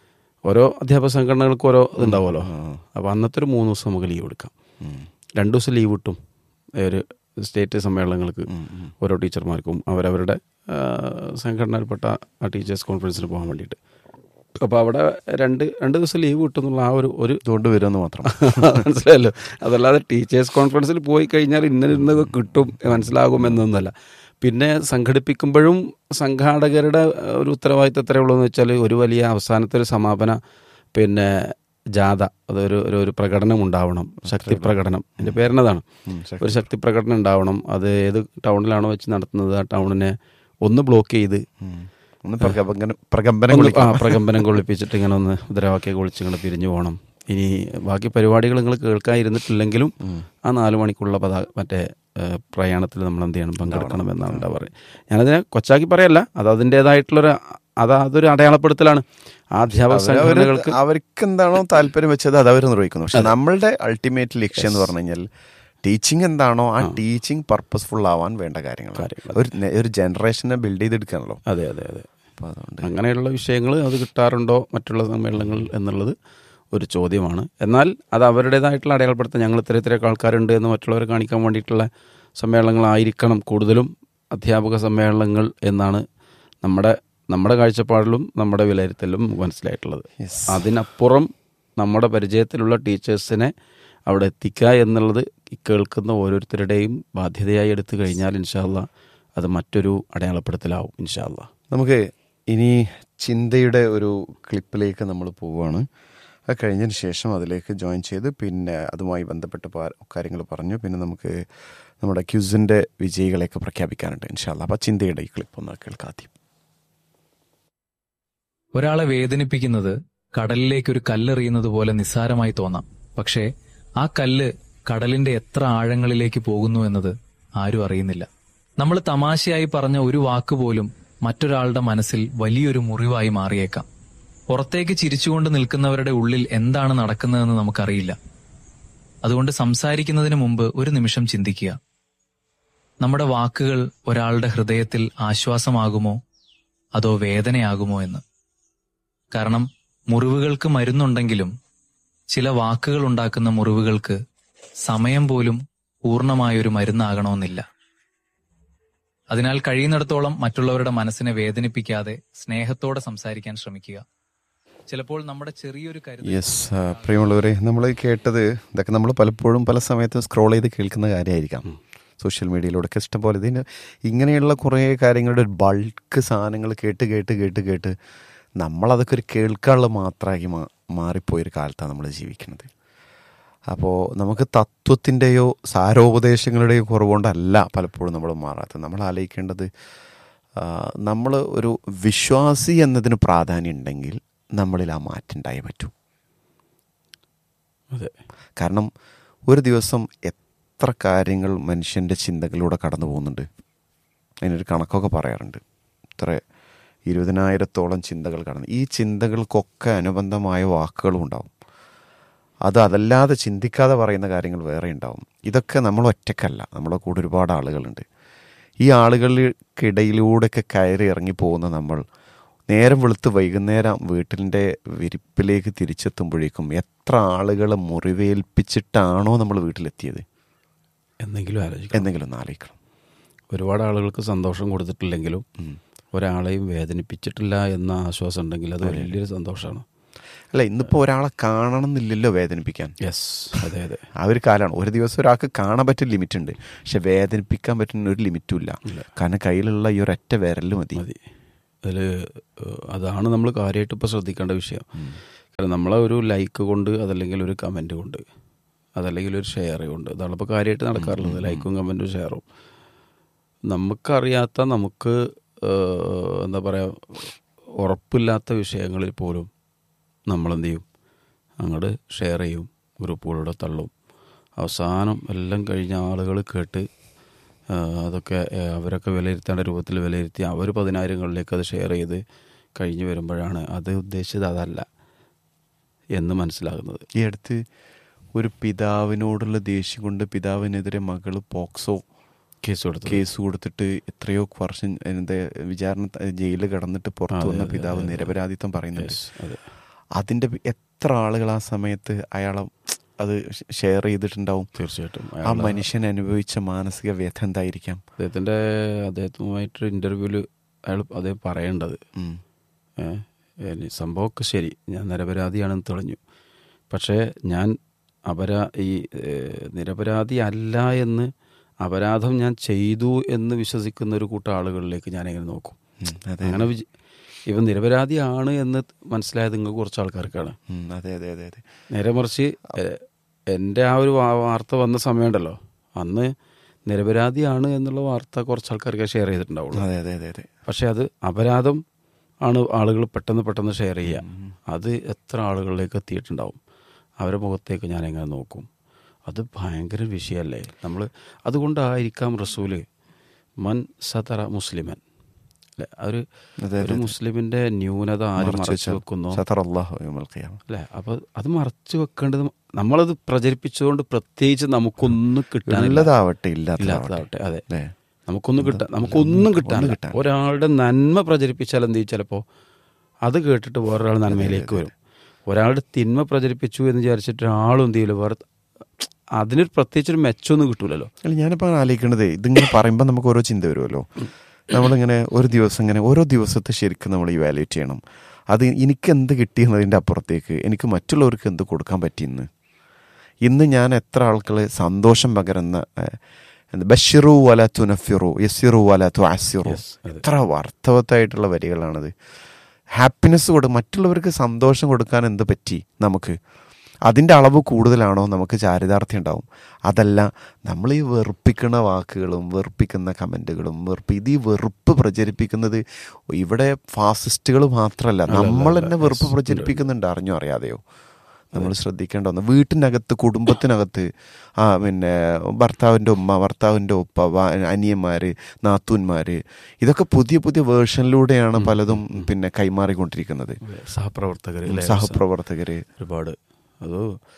Speaker 3: ഓരോ അധ്യാപക സംഘടനകൾക്ക് ഓരോ ഇതുണ്ടാവുമല്ലോ അപ്പോൾ അന്നത്തെ ഒരു മൂന്ന് ദിവസം നമുക്ക് ലീവ് എടുക്കാം
Speaker 2: ഉം.
Speaker 3: രണ്ട് ദിവസം ലീവ് കിട്ടും ഒരു സ്റ്റേറ്റ് സമ്മേളനങ്ങൾക്ക്
Speaker 2: ഉം, ഉം.
Speaker 3: ഓരോ ടീച്ചർമാർക്കും അവരവരുടെ ആ, സംഘടനയിൽപ്പെട്ട ആ ടീച്ചേഴ്സ് കോൺഫറൻസിന് പോകാൻ വേണ്ടിയിട്ട് അപ്പോൾ അവിടെ രണ്ട് രണ്ട് ദിവസം ലീവ് കിട്ടും എന്നുള്ള ആ ഒരു ഒരു
Speaker 2: ഇതുകൊണ്ട് വരുമെന്ന് മാത്രം
Speaker 3: മനസ്സിലായല്ലോ അതല്ലാതെ ടീച്ചേഴ്സ് കോൺഫറൻസിൽ പോയി കഴിഞ്ഞാൽ ഇന്ന ഇന്നൊക്കെ കിട്ടും മനസ്സിലാകും എന്നൊന്നുമല്ല പിന്നെ സംഘടിപ്പിക്കുമ്പോഴും സംഘാടകരുടെ ഏഹ്, ഒരു ഉത്തരവാദിത്തം എത്രയേ ഉള്ളൂ എന്ന് വെച്ചാൽ ഒരു വലിയ അവസാനത്തെ ഒരു സമാപന പിന്നെ ജാഥ അതൊരു ഒരു ഒരു പ്രകടനം ഉണ്ടാവണം ശക്തി പ്രകടനം എൻ്റെ പേരിനതാണ്
Speaker 2: ഉം, ശരി.
Speaker 3: ഒരു ശക്തി പ്രകടനം ഉണ്ടാവണം അത് ഏത് ടൗണിലാണോ വെച്ച് നടത്തുന്നത് ആ ടൗണിനെ ഒന്ന് ബ്ലോക്ക് ചെയ്ത്
Speaker 2: ഉം. ഒന്ന് പ്രകമ്പനം പ്രകമ്പനം
Speaker 3: ഒന്ന്
Speaker 2: കൊള്ളിക്കാം.
Speaker 3: ആ പ്രകമ്പനം കൊള്ളിപ്പിച്ചിട്ട് ഇങ്ങനെ ഒന്ന് മുദ്രാവാക്യം കൊളിച്ച് ഇങ്ങനെ പിരിഞ്ഞു പോകണം ഇനി ബാക്കി പരിപാടികൾ നിങ്ങൾ കേൾക്കാതിരുന്നിട്ടില്ലെങ്കിലും ആ നാല് മണിക്കുള്ള പതാ മറ്റേ ഏഹ്, പ്രയാണത്തിൽ നമ്മൾ എന്ത് ചെയ്യണം പങ്കെടുക്കണം എന്നാണ് എന്താ പറയുക ഞാനതിനെ കൊച്ചാക്കി പറയല്ല അത് അതിൻ്റെതായിട്ടുള്ളൊരു അത് അതൊരു അടയാളപ്പെടുത്തലാണ് ആ അധ്യാപക
Speaker 2: അവര് അവര്
Speaker 3: സംഘടനകൾക്ക്
Speaker 2: അവർക്ക് എന്താണോ താല്പര്യം വെച്ചത് അത് അവർ നിർവഹിക്കുന്നു പക്ഷെ നമ്മളുടെ അൾട്ടിമേറ്റ് ലക്ഷ്യം എന്ന് പറഞ്ഞു കഴിഞ്ഞാൽ ടീച്ചിങ് എന്താണോ ആ ടീച്ചിങ് പർപ്പസ്ഫുൾ ആവാൻ വേണ്ട കാര്യങ്ങൾ
Speaker 3: കാര്യങ്ങൾ.
Speaker 2: ഒരു നെ- ഒരു ജനറേഷനെ ബിൽഡ് ചെയ്തെടുക്കാണല്ലോ
Speaker 3: അതെ അതെ അതെ
Speaker 2: അപ്പൊ അതുകൊണ്ട്
Speaker 3: അങ്ങനെയുള്ള വിഷയങ്ങൾ അത് കിട്ടാറുണ്ടോ മറ്റുള്ള സമ്മേളനങ്ങളിൽ എന്നുള്ളത് ഒരു ചോദ്യമാണ് എന്നാൽ അത് അവരുടേതായിട്ടുള്ള അടയാളപ്പെടുത്താൻ ഞങ്ങൾ ഇത്ര ഇത്രയൊക്കെ ആൾക്കാരുണ്ട് എന്ന് മറ്റുള്ളവരെ കാണിക്കാൻ വേണ്ടിയിട്ടുള്ള സമ്മേളനങ്ങളായിരിക്കണം കൂടുതലും അധ്യാപക സമ്മേളനങ്ങൾ എന്നാണ് നമ്മുടെ നമ്മുടെ കാഴ്ചപ്പാടിലും നമ്മുടെ വിലയിരുത്തലും മനസ്സിലായിട്ടുള്ളത്
Speaker 2: Yes.
Speaker 3: അതിനപ്പുറം നമ്മുടെ പരിചയത്തിലുള്ള ടീച്ചേഴ്സിനെ അവിടെ എത്തിക്കുക എന്നുള്ളത് ഈ കേൾക്കുന്ന ഓരോരുത്തരുടെയും ബാധ്യതയായി എടുത്തു കഴിഞ്ഞാൽ ഇൻഷാല്ല അത് മറ്റൊരു അടയാളപ്പെടുത്തലാവും ഇൻഷാല്ല
Speaker 2: നമുക്ക് ഇനി ചിന്തയുടെ ഒരു ക്ലിപ്പിലേക്ക് നമ്മൾ പോവുകയാണ് അത് കഴിഞ്ഞതിന് ശേഷം അതിലേക്ക് ജോയിൻ ചെയ്ത് പിന്നെ അതുമായി ബന്ധപ്പെട്ട കാര്യങ്ങൾ പറഞ്ഞു പിന്നെ നമുക്ക് നമ്മുടെ ക്യൂസിൻ്റെ വിജയികളെയൊക്കെ പ്രഖ്യാപിക്കാനുണ്ട് ഇൻഷാല്ല അപ്പോൾ ചിന്തയുടെ ഈ ക്ലിപ്പ് ഒന്ന് കേൾക്കാദ്യം
Speaker 5: ഒരാളെ വേദനിപ്പിക്കുന്നത് കടലിലേക്ക് ഒരു കല്ലെറിയുന്നത് പോലെ നിസ്സാരമായി തോന്നാം പക്ഷേ ആ കല്ല് കടലിന്റെ എത്ര ആഴങ്ങളിലേക്ക് പോകുന്നു എന്നത് ആരും അറിയുന്നില്ല നമ്മൾ തമാശയായി പറഞ്ഞ ഒരു വാക്ക് പോലും മറ്റൊരാളുടെ മനസ്സിൽ വലിയൊരു മുറിവായി മാറിയേക്കാം പുറത്തേക്ക് ചിരിച്ചുകൊണ്ട് നിൽക്കുന്നവരുടെ ഉള്ളിൽ എന്താണ് നടക്കുന്നതെന്ന് നമുക്കറിയില്ല അതുകൊണ്ട് സംസാരിക്കുന്നതിന് മുമ്പ് ഒരു നിമിഷം ചിന്തിക്കുക നമ്മുടെ വാക്കുകൾ ഒരാളുടെ ഹൃദയത്തിൽ ആശ്വാസമാകുമോ അതോ വേദനയാകുമോ എന്ന് കാരണം മുറിവുകൾക്ക് മരുന്നുണ്ടെങ്കിലും ചില വാക്കുകൾ ഉണ്ടാക്കുന്ന മുറിവുകൾക്ക് സമയം പോലും പൂർണ്ണമായൊരു മരുന്നാകണമെന്നില്ല അതിനാൽ കഴിയുന്നിടത്തോളം മറ്റുള്ളവരുടെ മനസ്സിനെ വേദനിപ്പിക്കാതെ സ്നേഹത്തോടെ സംസാരിക്കാൻ ശ്രമിക്കുക ചിലപ്പോൾ നമ്മുടെ ചെറിയൊരു കരുതൽ
Speaker 2: യെസ് പ്രിയമുള്ളവരെ നമ്മൾ കേട്ടത് ഇതൊക്കെ നമ്മൾ പലപ്പോഴും പല സമയത്തും സ്ക്രോൾ ചെയ്ത് കേൾക്കുന്ന കാര്യമായിരിക്കാം സോഷ്യൽ മീഡിയയിലൂടെ ഒക്കെ ഇഷ്ടംപോലെ ഇതിന് ഇങ്ങനെയുള്ള കുറേ കാര്യങ്ങളുടെ ഒരു ബൾക്ക് സാധനങ്ങൾ കേട്ട് കേട്ട് കേട്ട് കേട്ട് നമ്മളതൊക്കെ ഒരു കേൾക്കാനുള്ള മാത്രമാക്കി മാ മാറിപ്പോയൊരു കാലത്താണ് നമ്മൾ ജീവിക്കുന്നത് അപ്പോൾ നമുക്ക് തത്വത്തിൻ്റെയോ സാരോപദേശങ്ങളുടെയോ കുറവുകൊണ്ടല്ല പലപ്പോഴും നമ്മൾ മാറാത്തത് നമ്മൾ ആലോചിക്കേണ്ടത് നമ്മൾ ഒരു വിശ്വാസി എന്നതിന് പ്രാധാന്യം ഉണ്ടെങ്കിൽ നമ്മളിൽ ആ മാറ്റം ഉണ്ടായേ പറ്റൂ
Speaker 3: അതെ
Speaker 2: കാരണം ഒരു ദിവസം എത്ര കാര്യങ്ങൾ മനുഷ്യൻ്റെ ചിന്തകളിലൂടെ കടന്നു പോകുന്നുണ്ട് അതിനൊരു കണക്കൊക്കെ പറയാറുണ്ട് ഇത്ര ഇരുപതിനായിരത്തോളം ചിന്തകൾ കടന്നു ഈ ചിന്തകൾക്കൊക്കെ അനുബന്ധമായ വാക്കുകളും ഉണ്ടാവും അത് അതല്ലാതെ ചിന്തിക്കാതെ പറയുന്ന കാര്യങ്ങൾ വേറെ ഉണ്ടാവും ഇതൊക്കെ നമ്മൾ ഒറ്റക്കല്ല നമ്മളെ കൂടെ ഒരുപാട് ആളുകളുണ്ട് ഈ ആളുകൾക്കിടയിലൂടെയൊക്കെ കയറി ഇറങ്ങി പോകുന്ന നമ്മൾ നേരം വെളുത്ത് വൈകുന്നേരം വീട്ടിൻ്റെ വിരിപ്പിലേക്ക് തിരിച്ചെത്തുമ്പോഴേക്കും എത്ര ആളുകളെ മുറിവേൽപ്പിച്ചിട്ടാണോ നമ്മൾ വീട്ടിലെത്തിയത്
Speaker 3: എന്തെങ്കിലും ആലോചിക്കാം
Speaker 2: എന്തെങ്കിലും ഒന്ന് ആലോചിക്കണം
Speaker 3: ഒരുപാട് ആളുകൾക്ക് സന്തോഷം കൊടുത്തിട്ടില്ലെങ്കിലും ഒരാളെയും വേദനിപ്പിച്ചിട്ടില്ല എന്ന ആശ്വാസം ഉണ്ടെങ്കിൽ അത് വലിയൊരു സന്തോഷമാണ്
Speaker 2: അല്ല ഇന്നിപ്പോൾ ഒരാളെ കാണണം എന്നില്ലല്ലോ വേദനിപ്പിക്കാൻ
Speaker 3: യെസ് അതെ അതെ
Speaker 2: ആ ഒരു കാലമാണ് ഒരു ദിവസം ഒരാൾക്ക് കാണാൻ പറ്റുന്ന ലിമിറ്റ് ഉണ്ട് പക്ഷെ വേദനിപ്പിക്കാൻ പറ്റുന്ന ഒരു ലിമിറ്റും ഇല്ല കാരണം കയ്യിലുള്ള ഈ ഒരൊറ്റ വിരൽ മതി
Speaker 3: മതി അതിൽ അതാണ് നമ്മൾ കാര്യമായിട്ട് ഇപ്പോൾ ശ്രദ്ധിക്കേണ്ട വിഷയം കാരണം നമ്മളെ ഒരു ലൈക്ക് കൊണ്ട് അതല്ലെങ്കിൽ ഒരു കമൻറ്റ് കൊണ്ട് അതല്ലെങ്കിൽ ഒരു ഷെയർ കൊണ്ട് അതാണ് ഇപ്പോൾ കാര്യമായിട്ട് നടക്കാറുള്ളത് ലൈക്കും കമൻറ്റും ഷെയറും നമുക്കറിയാത്ത നമുക്ക് ഏഹ്, എന്താ പറയുക ഉറപ്പില്ലാത്ത വിഷയങ്ങളിൽ പോലും നമ്മളെന്ത് ചെയ്യും അങ്ങോട്ട് ഷെയർ ചെയ്യും ഗ്രൂപ്പുകളിലൂടെ തള്ളും അവസാനം എല്ലാം കഴിഞ്ഞ ആളുകൾ കേട്ട് ആ, അതൊക്കെ ഏ, അവരൊക്കെ വിലയിരുത്തേണ്ട രൂപത്തിൽ വിലയിരുത്തി അവർ പതിനായിരങ്ങളിലേക്ക് അത് ഷെയർ ചെയ്ത് കഴിഞ്ഞ് വരുമ്പോഴാണ് അത് ഉദ്ദേശിച്ചത് അതല്ല എന്ന് മനസ്സിലാകുന്നത്
Speaker 2: ഈ അടുത്ത് ഒരു പിതാവിനോടുള്ള ദേഷ്യം കൊണ്ട് പിതാവിനെതിരെ മകള് പോക്സോ
Speaker 3: കേസ് കൊടുത്തു
Speaker 2: കേസ് കൊടുത്തിട്ട് എത്രയോ വർഷം എന്താ വിചാരണ ജയിലിൽ കിടന്നിട്ട് പുറത്തു വന്ന പിതാവ് നിരപരാധിത്വം പറയുന്നുണ്ട്
Speaker 3: Yes, അതെ
Speaker 2: അതിന്റെ എത്ര ആളുകൾ ആ സമയത്ത് അയാളെ അത് ഷെയർ ചെയ്തിട്ടുണ്ടാവും
Speaker 3: തീർച്ചയായിട്ടും
Speaker 2: ആ
Speaker 3: അയാള്
Speaker 2: മനുഷ്യൻ അനുഭവിച്ച മാനസിക വ്യഥ എന്തായിരിക്കാം
Speaker 3: അദ്ദേഹത്തിൻ്റെ അദ്ദേഹത്തുമായിട്ട് ഇൻ്റർവ്യൂവിൽ അയാൾ അദ്ദേഹം പറയേണ്ടത്
Speaker 2: ഉം.
Speaker 3: ഏ, ഇനി സംഭവമൊക്കെ ശരി ഞാൻ നിരപരാധിയാണെന്ന് തെളിഞ്ഞു പക്ഷേ ഞാൻ അപരാ ഈ ഏ, നിരപരാധി അല്ല എന്ന് അപരാധം ഞാൻ ചെയ്തു എന്ന് വിശ്വസിക്കുന്ന ഒരു കൂട്ടം ആളുകളിലേക്ക് ഞാൻ എങ്ങനെ നോക്കും
Speaker 2: ഉം, അതെ
Speaker 3: അങ്ങനെ വിജ- ഇവൻ നിരപരാധിയാണ് എന്ന് മനസ്സിലായത് നിങ്ങൾക്ക് കുറച്ച് ആൾക്കാർക്കാണ്
Speaker 2: ഉം, അതെ അതെ അതെ അതെ
Speaker 3: നേരെ മറിച്ച് എ- എൻ്റെ ആ ഒരു വാ- വാർത്ത വന്ന സമയമുണ്ടല്ലോ അന്ന് നിരപരാധിയാണ് എന്നുള്ള വാർത്ത കുറച്ച് ആൾക്കാർക്ക് ഷെയർ ചെയ്തിട്ടുണ്ടാവുള്ളൂ
Speaker 2: അതെ അതെ അതെ അതെ
Speaker 3: പക്ഷെ അത് അപരാധം ആണ് ആളുകൾ പെട്ടെന്ന് പെട്ടെന്ന് ഷെയർ ചെയ്യുക അത് എത്ര ആളുകളിലേക്ക് എത്തിയിട്ടുണ്ടാവും അവരുടെ മുഖത്തേക്ക് ഞാൻ എങ്ങനെ നോക്കും അത് ഭയങ്കര വിഷയമല്ലേ നമ്മൾ അതുകൊണ്ടായിരിക്കാം റസൂല് മൻ സതറ മുസ്ലിമൻ അല്ലെ ഒരു
Speaker 2: അതെ,
Speaker 3: ഒരു മുസ്ലിമിന്റെ ന്യൂനത ആര് മറച്ചു വെക്കുന്നു
Speaker 2: സത്തർ അള്ളാഹു യൗമൽ ഖിയാമ.
Speaker 3: അല്ലെ അപ്പൊ അത് മറച്ചു വെക്കേണ്ടത് നമ്മളത് പ്രചരിപ്പിച്ചുകൊണ്ട് പ്രത്യേകിച്ച് നമുക്കൊന്നും കിട്ടാനില്ല
Speaker 2: ഉള്ളതാവട്ടെ ഇല്ലാത്തതാവട്ടെ
Speaker 3: ഇല്ലാത്തതാവട്ടെ അതെ
Speaker 2: അല്ലേ
Speaker 3: നമുക്കൊന്നും കിട്ടാൻ നമുക്കൊന്നും കിട്ടാനില്ല ഒരാളുടെ നന്മ പ്രചരിപ്പിച്ചാൽ എന്ത് ചെയ്യും ചിലപ്പോൾ അത് കേട്ടിട്ട് വേറൊരാൾ നന്മയിലേക്ക് വരും ഒരാളുടെ തിന്മ പ്രചരിപ്പിച്ചു എന്ന് വിചാരിച്ചിട്ട് ആളും എന്ത് ചെയ്യില്ല വേറെ അതിനൊരു പ്രത്യേകിച്ചൊരു മെച്ചമൊന്നും കിട്ടൂലല്ലോ
Speaker 2: അല്ല ഞാനിപ്പോൾ അങ്ങനെ ആലോചിക്കണത് ഇതിങ്ങനെ പറയുമ്പോൾ നമുക്ക് ഓരോ ചിന്ത വരുമല്ലോ നമ്മളിങ്ങനെ ഒരു ദിവസം ഇങ്ങനെ ഓരോ ദിവസത്തെ ശരിക്കും നമ്മൾ ഇവാലുവേറ്റ് ചെയ്യണം അത് എനിക്ക് എന്ത് കിട്ടിയെന്നതിൻ്റെ അപ്പുറത്തേക്ക് എനിക്ക് മറ്റുള്ളവർക്ക് എന്ത് കൊടുക്കാൻ പറ്റിയെന്ന് ഇന്ന് ഞാൻ എത്ര ആൾക്കളെ സന്തോഷം പകരുന്ന ഏഹ്, എന്താ, ബഷിറു വല തുനഫിറു യസിറു വല തുഅസിറു
Speaker 3: Yes, അതെ.
Speaker 2: എത്ര അർത്ഥവത്തായിട്ടുള്ള വരികളാണത് ഹാപ്പിനെസ് കൊടു മറ്റുള്ളവർക്ക് സന്തോഷം കൊടുക്കാൻ എന്ത് പറ്റി നമുക്ക് അതിൻ്റെ അളവ് കൂടുതലാണോ നമുക്ക് ചാരിതാർത്ഥ്യം ഉണ്ടാവും അതല്ല നമ്മൾ ഈ വെറുപ്പിക്കുന്ന വാക്കുകളും വെറുപ്പിക്കുന്ന കമൻറ്റുകളും വെറുപ്പ് ഇത് ഈ വെറുപ്പ് പ്രചരിപ്പിക്കുന്നത് ഇവിടെ ഫാസിസ്റ്റുകൾ മാത്രമല്ല നമ്മൾ തന്നെ വെറുപ്പ് പ്രചരിപ്പിക്കുന്നുണ്ട് അറിഞ്ഞോ അറിയാതെയോ നമ്മൾ ശ്രദ്ധിക്കേണ്ട ഒന്ന് വീട്ടിനകത്ത് കുടുംബത്തിനകത്ത് ആ പിന്നെ ഭർത്താവിൻ്റെ ഉമ്മ ഭർത്താവിൻ്റെ ഉപ്പ വ- അനിയന്മാർ നാത്തൂന്മാർ ഇതൊക്കെ പുതിയ പുതിയ വേർഷനിലൂടെയാണ് പലതും പിന്നെ കൈമാറിക്കൊണ്ടിരിക്കുന്നത്
Speaker 3: സഹപ്രവർത്തകർ
Speaker 2: സഹപ്രവർത്തകർ
Speaker 3: ഒരുപാട് അത്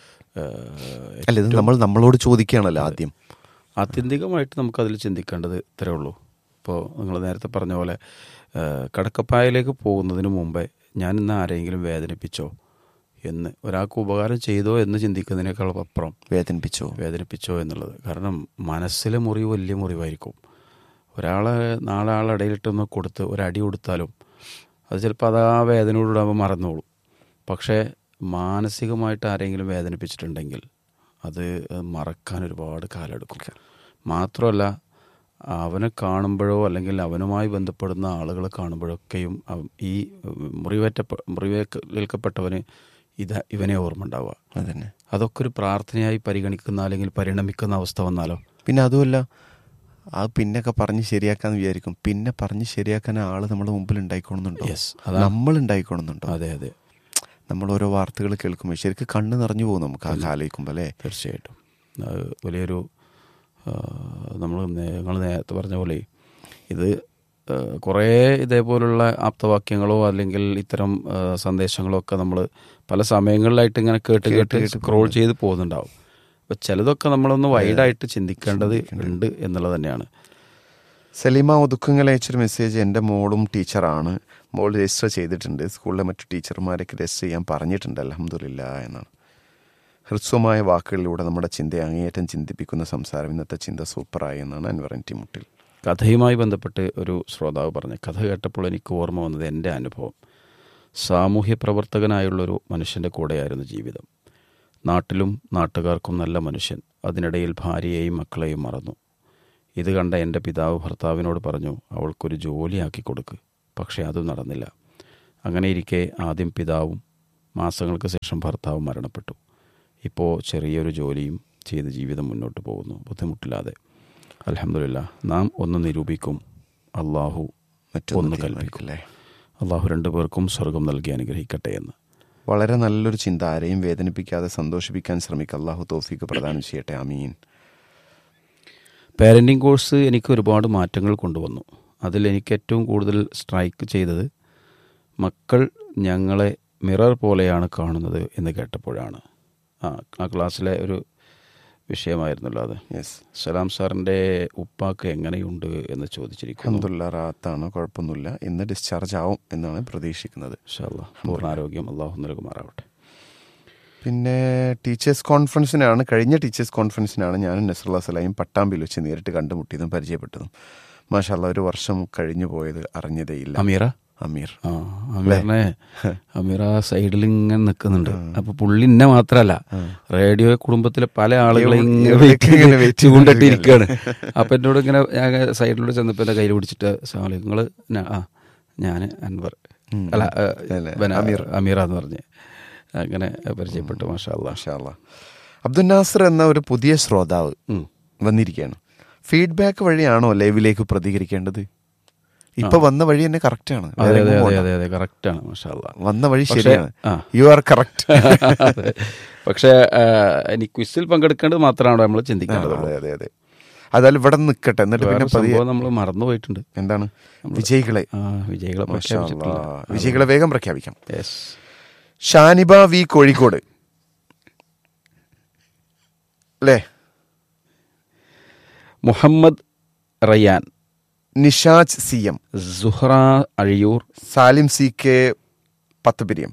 Speaker 2: അല്ല ഇത് നമ്മൾ നമ്മളോട് ചോദിക്കുകയാണല്ലോ ആദ്യം
Speaker 3: ആത്യന്തികമായിട്ട് നമുക്കതിൽ ചിന്തിക്കേണ്ടത് ഇത്രേ ഉള്ളൂ ഇപ്പോൾ നിങ്ങൾ നേരത്തെ പറഞ്ഞ പോലെ ആ, കടക്കപ്പായലേക്ക് പോകുന്നതിന് മുമ്പേ ഞാൻ ഇന്ന് ആരെങ്കിലും വേദനിപ്പിച്ചോ എന്ന് ഒരാൾക്ക് ഉപകാരം ചെയ്തോ എന്ന് ചിന്തിക്കുന്നതിനേക്കാൾ അപ്പുറം
Speaker 2: വേദനിപ്പിച്ചോ
Speaker 3: വേദനിപ്പിച്ചോ എന്നുള്ളത് കാരണം മനസ്സിലെ മുറിവ് വലിയ മുറിവായിരിക്കും ഒരാളെ നാളെ ആളെ ഇടയിലിട്ടൊന്ന് കൊടുത്ത് ഒരടി കൊടുത്താലും അത് ചിലപ്പോൾ അത് ആ വേദനയോടുകൂടാകുമ്പോൾ മറന്നോളും പക്ഷേ മാനസികമായിട്ട് ആരെങ്കിലും വേദനിപ്പിച്ചിട്ടുണ്ടെങ്കിൽ അത് മറക്കാൻ ഒരുപാട് കാലമെടുക്കും മാത്രമല്ല അവനെ കാണുമ്പോഴോ അല്ലെങ്കിൽ അവനുമായി ബന്ധപ്പെടുന്ന ആളുകളെ കാണുമ്പോഴൊക്കെയും അവ- ഈ മുറിവേറ്റ മുറിവേൽക്കപ്പെട്ടവന് ഇത് ഇവനെ ഓർമ്മ ഉണ്ടാവുക
Speaker 2: അതന്നെ
Speaker 3: അതൊക്കെ ഒരു പ്രാർത്ഥനയായി പരിഗണിക്കുന്ന അല്ലെങ്കിൽ പരിണമിക്കുന്ന അവസ്ഥ വന്നാലോ
Speaker 2: പിന്നെ അതുമല്ല അത് പിന്നൊക്കെ പറഞ്ഞ് ശരിയാക്കാന്ന് വിചാരിക്കും പിന്നെ പറഞ്ഞ് ശരിയാക്കാൻ ആള് നമ്മുടെ മുമ്പിൽ ഉണ്ടായിക്കോണമെന്നുണ്ടോ
Speaker 3: Yes, അതാണ്.
Speaker 2: നമ്മൾ ഉണ്ടായിക്കോണമെന്നുണ്ടോ
Speaker 3: അതെ അതെ
Speaker 2: നമ്മൾ ഓരോ വാർത്തകൾ കേൾക്കുമ്പോൾ ശരിക്കും കണ്ണ് നിറഞ്ഞു പോകും നമുക്ക് ആ ആലോചിക്കുമ്പോൾ അല്ലേ
Speaker 3: തീർച്ചയായിട്ടും അത് വലിയൊരു നമ്മൾ നിങ്ങൾ നേരത്തെ പറഞ്ഞ പോലെ ഇത് ആ, കുറേ ഇതേപോലുള്ള ആപ്തവാക്യങ്ങളോ അല്ലെങ്കിൽ ഇത്തരം ആ, സന്ദേശങ്ങളോ ഒക്കെ നമ്മൾ പല സമയങ്ങളിലായിട്ട് ഇങ്ങനെ കേട്ട്
Speaker 2: കേട്ട്
Speaker 3: കേട്ട്
Speaker 2: കേട്ട്
Speaker 3: സ്ക്രോൾ ചെയ്ത് പോകുന്നുണ്ടാവും അപ്പോൾ ചിലതൊക്കെ നമ്മളൊന്ന് വൈഡായിട്ട് ചിന്തിക്കേണ്ടത് ഉണ്ട് എന്നുള്ളത് തന്നെയാണ്
Speaker 2: സലീമ ഒതുക്കുങ്ങൾ അയച്ചൊരു മെസ്സേജ് എൻ്റെ മോളും ടീച്ചറാണ് മോൾ രജിസ്റ്റർ ചെയ്തിട്ടുണ്ട് സ്കൂളിലെ മറ്റു ടീച്ചർമാരൊക്കെ രജിസ്റ്റർ ചെയ്യാൻ പറഞ്ഞിട്ടുണ്ട് അലഹമില്ല എന്നാണ് ഹ്രസ്വമായ വാക്കുകളിലൂടെ നമ്മുടെ ചിന്തയെ അങ്ങേയറ്റം ചിന്തിപ്പിക്കുന്ന സംസാരം ഇന്നത്തെ ചിന്ത സൂപ്പറായി എന്നാണ് അൻവറൻ ടിമുട്ടിൽ
Speaker 3: കഥയുമായി ബന്ധപ്പെട്ട് ഒരു ശ്രോതാവ് പറഞ്ഞു കഥ കേട്ടപ്പോൾ എനിക്ക് ഓർമ്മ വന്നത് എൻ്റെ അനുഭവം സാമൂഹ്യ പ്രവർത്തകനായുള്ളൊരു മനുഷ്യൻ്റെ കൂടെയായിരുന്നു ജീവിതം നാട്ടിലും നാട്ടുകാർക്കും നല്ല മനുഷ്യൻ അതിനിടയിൽ ഭാര്യയെയും മക്കളെയും മറന്നു ഇത് കണ്ട എൻ്റെ പിതാവ് ഭർത്താവിനോട് പറഞ്ഞു അവൾക്കൊരു ജോലിയാക്കി കൊടുക്ക് പക്ഷേ അതും നടന്നില്ല അങ്ങനെ ഇരിക്കെ ആദ്യം പിതാവും മാസങ്ങൾക്ക് ശേഷം ഭർത്താവും മരണപ്പെട്ടു ഇപ്പോൾ ചെറിയൊരു ജോലിയും ചെയ്ത് ജീവിതം മുന്നോട്ട് പോകുന്നു ബുദ്ധിമുട്ടില്ലാതെ അലഹമില്ല നാം ഒന്ന് നിരൂപിക്കും അള്ളാഹു
Speaker 2: മറ്റൊന്ന്
Speaker 3: ഒന്ന് കൽപ്പിക്കും
Speaker 2: തീരുമാനിക്കില്ലേ?
Speaker 3: അള്ളാഹു രണ്ടു പേർക്കും സ്വർഗം നൽകി അനുഗ്രഹിക്കട്ടെ എന്ന്
Speaker 2: വളരെ നല്ലൊരു ചിന്ത ആരെയും വേദനിപ്പിക്കാതെ സന്തോഷിപ്പിക്കാൻ ശ്രമിക്കുക അള്ളാഹു തോഫിക്ക് പ്രദാനം ചെയ്യട്ടെ അമീൻ
Speaker 3: പാരൻറ്റിങ് കോഴ്സ് എനിക്ക് ഒരുപാട് മാറ്റങ്ങൾ കൊണ്ടുവന്നു അതിൽ എനിക്ക് ഏറ്റവും കൂടുതൽ സ്ട്രൈക്ക് ചെയ്തത് മക്കൾ ഞങ്ങളെ മിറർ പോലെയാണ് കാണുന്നത് എന്ന് കേട്ടപ്പോഴാണ് ആ ആ ക്ലാസ്സിലെ ഒരു വിഷയമായിരുന്നല്ലോ അത്
Speaker 2: യെസ്
Speaker 3: സലാം സാറിൻ്റെ ഉപ്പാക്ക് എങ്ങനെയുണ്ട് എന്ന് ചോദിച്ചിരിക്കുന്നു
Speaker 2: അഹമ്മദുല്ല റാത്താണ് കുഴപ്പമൊന്നുമില്ല ഇന്ന് ഡിസ്ചാർജ് ആവും എന്നാണ് പ്രതീക്ഷിക്കുന്നത്
Speaker 3: ഇൻഷാല്ലാ പൂർണ്ണാരോഗ്യം അള്ളാഹു നൽകുമാറാവട്ടെ
Speaker 2: പിന്നെ ടീച്ചേഴ്സ് കോൺഫറൻസിനാണ് കഴിഞ്ഞ ടീച്ചേഴ്സ് കോൺഫറൻസിനാണ് ഞാനും നസറുള്ള സലായും പട്ടാമ്പിൽ വെച്ച് നേരിട്ട് കണ്ടുമുട്ടിയതും പരിചയപ്പെട്ടതും മാഷാല്ല ഒരു വർഷം കഴിഞ്ഞു പോയത് അറിഞ്ഞതേയില്ല
Speaker 3: അമീറ
Speaker 2: അമീർ
Speaker 3: ആ അമീറിനെ അമീർ ആ സൈഡിൽ ഇങ്ങനെ നിൽക്കുന്നുണ്ട് അപ്പൊ പുള്ളി ഇന്നെ മാത്രല്ല റേഡിയോ കുടുംബത്തിലെ പല ആളുകളെ
Speaker 2: എവിടെ-
Speaker 3: ഇങ്ങനെ
Speaker 2: എവിടെയൊക്കെ
Speaker 3: വെയിറ്റ്
Speaker 2: ഇങ്ങനെ wait
Speaker 3: ചെയ്ത് കൊണ്ടിട്ടിരിക്കുകയാണ് അപ്പൊ എന്നോട് ഇങ്ങനെ ഞാൻ സൈഡിലൂടെ ചെന്നപ്പോ എന്റെ കയ്യിൽ പിടിച്ചിട്ട് സാളി നിങ്ങള് ഞാ- ആ ഞാന് അൻവർ അല്ല ഏ,
Speaker 2: അല്ല,
Speaker 3: ഇവനാ,
Speaker 2: അമീർ.
Speaker 3: അമീറ എന്ന് പറഞ്ഞ് അങ്ങനെ പരിചയപ്പെട്ടു മാഷാ അല്ലാ
Speaker 2: മാഷാല്ല അബ്ദുൽ നാസർ എന്ന ഒരു പുതിയ ശ്രോതാവ്
Speaker 3: ഉം.
Speaker 2: വന്നിരിക്കുകയാണ് ഫീഡ്ബാക്ക് വഴിയാണോ ലൈവിലേക്ക് പ്രതികരിക്കേണ്ടത് ഇപ്പൊ വന്ന വഴി തന്നെ കറക്റ്റ് ആണ്
Speaker 3: അതെ
Speaker 2: വേറെ
Speaker 3: അതെ
Speaker 2: എങ്ങും
Speaker 3: അതെ
Speaker 2: പോകണ്ട.
Speaker 3: അതെ അതെ കറക്റ്റ് ആണ് മാഷാ അല്ലാ
Speaker 2: വന്ന വഴി
Speaker 3: പക്ഷേ-
Speaker 2: ശരിയാണ്
Speaker 3: ആ.
Speaker 2: യു ആർ കറക്റ്റ്
Speaker 3: അതെ. പക്ഷേ ആ, ഇനി ക്വിസിൽ പങ്കെടുക്കേണ്ടത് മാത്രമാണ് നമ്മൾ ചിന്തിക്കേണ്ടത്
Speaker 2: അതെ അതെ അതെ അതായത് ഇവിടെ നിൽക്കട്ടെ എന്നിട്ട് പിന്നെ പതിയെ
Speaker 3: സംഭവം നമ്മൾ മറന്നു പോയിട്ടുണ്ട്
Speaker 2: എന്താണ് വിജയികളെ
Speaker 3: ആ വിജയികളെ
Speaker 2: മാഷാ
Speaker 3: പ്രഖ്യാപിച്ചിട്ടില്ല
Speaker 2: അല്ലാ. വിജയികളെ വേഗം പ്രഖ്യാപിക്കാം
Speaker 3: യെസ്
Speaker 2: ഷാനിബ വി കോഴിക്കോട് അല്ലേ
Speaker 3: Muhammad Rayyan
Speaker 2: Nishaj C M
Speaker 3: Suhra Azhiyur
Speaker 2: Salim C K Pathupiriyam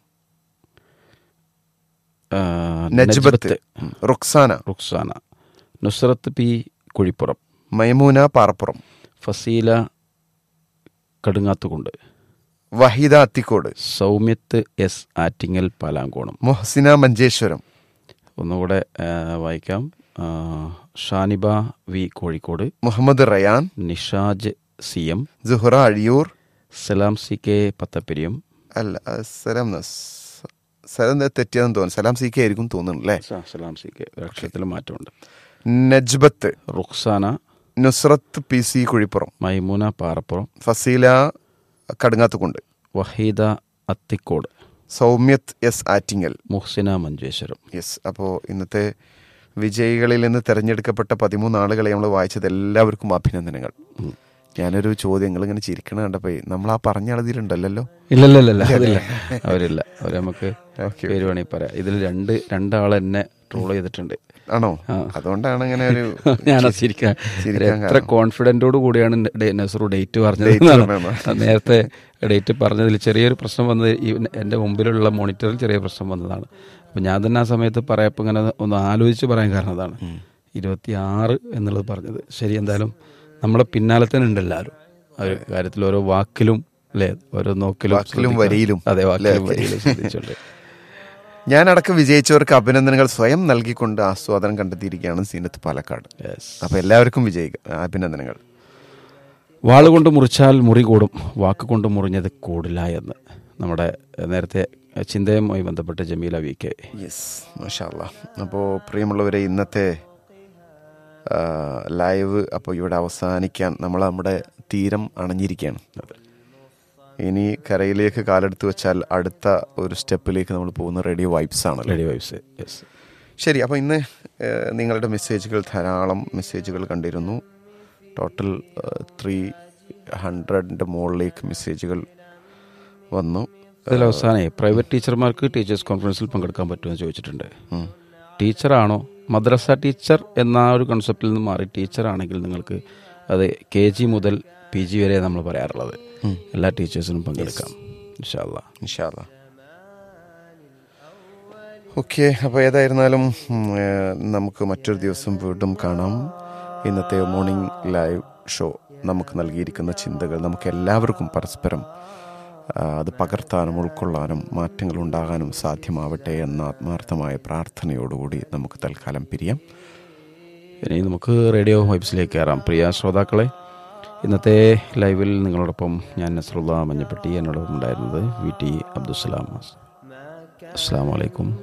Speaker 3: ആ,
Speaker 2: നജ്ബത്ത് ഉം. റുക്സാന
Speaker 3: റുക്സാന നുസ്രത്ത് പി കുഴിപ്പുറം
Speaker 2: മൈമൂന പാറപ്പുറം
Speaker 3: ഫസീല കടുങ്ങാത്തുകുണ്ട്
Speaker 2: വഹീദ അത്തിക്കോട്
Speaker 3: സൗമ്യത്ത് എസ് ആറ്റിങ്ങൽ പാലാങ്കോണം
Speaker 2: മൊഹസിന മഞ്ചേശ്വരം
Speaker 3: ഒന്നുകൂടെ ആ, വായിക്കാം ആ, Shaniba V Kozhikode
Speaker 2: Muhammad Rayan
Speaker 3: Nishaj C M
Speaker 2: Suhara Azhiyur
Speaker 3: Salam C K Pathapperiyam
Speaker 2: അല്ല ആ, സലാം ന- സ- സലാം ദേ തെറ്റിയതെന്ന് തോന്നുന്നു സലാം സി കെ ആയിരിക്കും തോന്നുന്നു അല്ലേ
Speaker 3: സ- സലാം സി കെ ഒരു അക്ഷരത്തിൽ മാറ്റമുണ്ട്
Speaker 2: Najbath
Speaker 3: Ruksana
Speaker 2: Nusrath P C Kuzhippuram
Speaker 3: Maimoona Parappuram
Speaker 2: Faseela Kadungathukundu
Speaker 3: Waheeda Athikode
Speaker 2: Soumyath S Attingal
Speaker 3: Muhsina Manjeshwaram
Speaker 2: yes അപ്പോൾ ഇന്നത്തെ വിജയികളിൽ നിന്ന് തിരഞ്ഞെടുക്കപ്പെട്ട പതിമൂന്ന് ആളുകളെ നമ്മൾ വായിച്ചത് എല്ലാവർക്കും അഭിനന്ദനങ്ങൾ ഞാനൊരു ചോദ്യം നിങ്ങൾ ഇങ്ങനെ ചിരിക്കണ കണ്ടപ്പോ നമ്മൾ ആ പറഞ്ഞ അളതിലുണ്ടല്ലോ
Speaker 3: ഇല്ലല്ലല്ല അതില്ല അവരില്ല അവർ നമുക്ക്
Speaker 2: ഓക്കെ
Speaker 3: പേര് വേണമെങ്കിൽ പറയാം ഇതിൽ രണ്ട് രണ്ടാൾ എന്നെ ട്രോൾ ചെയ്തിട്ടുണ്ട്
Speaker 2: ആണോ
Speaker 3: ആ.
Speaker 2: അതുകൊണ്ടാണ് അങ്ങനെ ഒരു
Speaker 3: ഞാൻ ചിരിക്കാൻ
Speaker 2: ചിരിക്കാൻ
Speaker 3: എത്ര കോൺഫിഡന്റോട് കൂടിയാണ് ഡേ- നസറു ഡേറ്റ് പറഞ്ഞത്
Speaker 2: Date
Speaker 3: എന്നാണ്.
Speaker 2: പറഞ്ഞതെന്നാ.
Speaker 3: ആ, നേരത്തെ ഡേറ്റ് പറഞ്ഞതിൽ ചെറിയൊരു പ്രശ്നം വന്നത് ഈ എൻ്റെ മുമ്പിലുള്ള മോണിറ്ററിൽ ചെറിയ പ്രശ്നം വന്നതാണ് അപ്പം ഞാൻ തന്നെ ആ സമയത്ത് പറയപ്പോൾ ഇങ്ങനെ ഒന്ന് ആലോചിച്ച് പറയാൻ കാരണം അതാണ് ഇരുപത്തി ആറ് എന്നുള്ളത് പറഞ്ഞത് ശരി എന്തായാലും നമ്മളെ പിന്നാലെ തന്നെ ഉണ്ട് എല്ലാവരും ആ ഒരു കാര്യത്തിൽ ഓരോ വാക്കിലും അല്ലേ ഓരോ നോക്കിലും
Speaker 2: വാക്കിലും
Speaker 3: ശ്രദ്ധിക്കണം.
Speaker 2: വരിയിലും.
Speaker 3: അതെ
Speaker 2: അല്ലേ?
Speaker 3: വാക്കിലും വരിയിലും ശ്രദ്ധിച്ചുണ്ട്
Speaker 2: ഞാനടക്കം വിജയിച്ചവർക്ക് അഭിനന്ദനങ്ങൾ സ്വയം നൽകിക്കൊണ്ട് ആസ്വാദനം കണ്ടെത്തിയിരിക്കുകയാണ് സീനത്ത് പാലക്കാട്
Speaker 3: യെസ്
Speaker 2: അപ്പോൾ എല്ലാവർക്കും വിജയിക്കും അഭിനന്ദനങ്ങൾ
Speaker 3: വാളുകൊണ്ട് മുറിച്ചാൽ മുറി കൂടും വാക്ക് കൊണ്ട് മുറിഞ്ഞത് കൂടില്ല എന്ന് നമ്മുടെ നേരത്തെ ചിന്തയുമായി ബന്ധപ്പെട്ട് ജമീല വി കെ
Speaker 2: യെസ് മാഷാല്ല അപ്പോൾ പ്രിയമുള്ളവരെ ഇന്നത്തെ ആ, ലൈവ് അപ്പോൾ ഇവിടെ അവസാനിക്കാൻ നമ്മൾ നമ്മുടെ തീരം അണഞ്ഞിരിക്കുകയാണ് ഇനി കരയിലേക്ക് കാലെടുത്ത് വെച്ചാൽ അടുത്ത ഒരു സ്റ്റെപ്പിലേക്ക് നമ്മൾ പോകുന്ന റേഡിയോ വൈബ്സ് ആണല്ലോ
Speaker 3: റെഡി വൈബ്സ് യെസ്
Speaker 2: ശരി അപ്പോൾ ഇന്ന് ഏഹ്, നിങ്ങളുടെ മെസ്സേജുകൾ ധാരാളം മെസ്സേജുകൾ കണ്ടിരുന്നു ടോട്ടൽ ത്രീ ഹൺഡ്രഡിൻ്റെ മുകളിലേക്ക് മെസ്സേജുകൾ വന്നു
Speaker 3: അതിൽ അവസാനേ പ്രൈവറ്റ് ടീച്ചർമാർക്ക് ടീച്ചേഴ്സ് കോൺഫറൻസിൽ പങ്കെടുക്കാൻ പറ്റുമെന്ന് ചോദിച്ചിട്ടുണ്ട്
Speaker 2: ഉം.
Speaker 3: ടീച്ചറാണോ മദ്രസ ടീച്ചർ എന്ന ഒരു കൺസെപ്റ്റിൽ നിന്ന് മാറി ടീച്ചറാണെങ്കിൽ നിങ്ങൾക്ക് അത് കെ ജി മുതൽ പി ജി വരെ നമ്മൾ പറയാറുള്ളത്
Speaker 2: ഉം.
Speaker 3: എല്ലാ ടീച്ചേഴ്സിനും പങ്കെടുക്കാം ഇൻഷാല്ല
Speaker 2: ഇൻഷാല്ല ഓക്കെ അപ്പോൾ ഏതായിരുന്നാലും ഉം, ഏഹ്, നമുക്ക് മറ്റൊരു ദിവസം വീണ്ടും കാണാം ഇന്നത്തെ മോർണിംഗ് ലൈവ് ഷോ നമുക്ക് നൽകിയിരിക്കുന്ന ചിന്തകൾ നമുക്ക് എല്ലാവർക്കും പരസ്പരം ആ, അത് പകർത്താനും ഉൾക്കൊള്ളാനും മാറ്റങ്ങൾ ഉണ്ടാകാനും സാധ്യമാവട്ടെ എന്ന ആത്മാർത്ഥമായ പ്രാർത്ഥനയോടുകൂടി നമുക്ക് തൽക്കാലം പിരിയാം
Speaker 3: ഇനി നമുക്ക് റേഡിയോ വൈബ്സിലേക്ക് കയറാം പ്രിയ ശ്രോതാക്കളെ ഇന്നത്തെ ലൈവിൽ നിങ്ങളോടൊപ്പം ഞാൻ നസറുല്ല മഞ്ഞപ്പെട്ടി എന്നോടൊപ്പം ഉണ്ടായിരുന്നത് വി ടി അബ്ദുസലാം അസ്സാം വലൈക്കും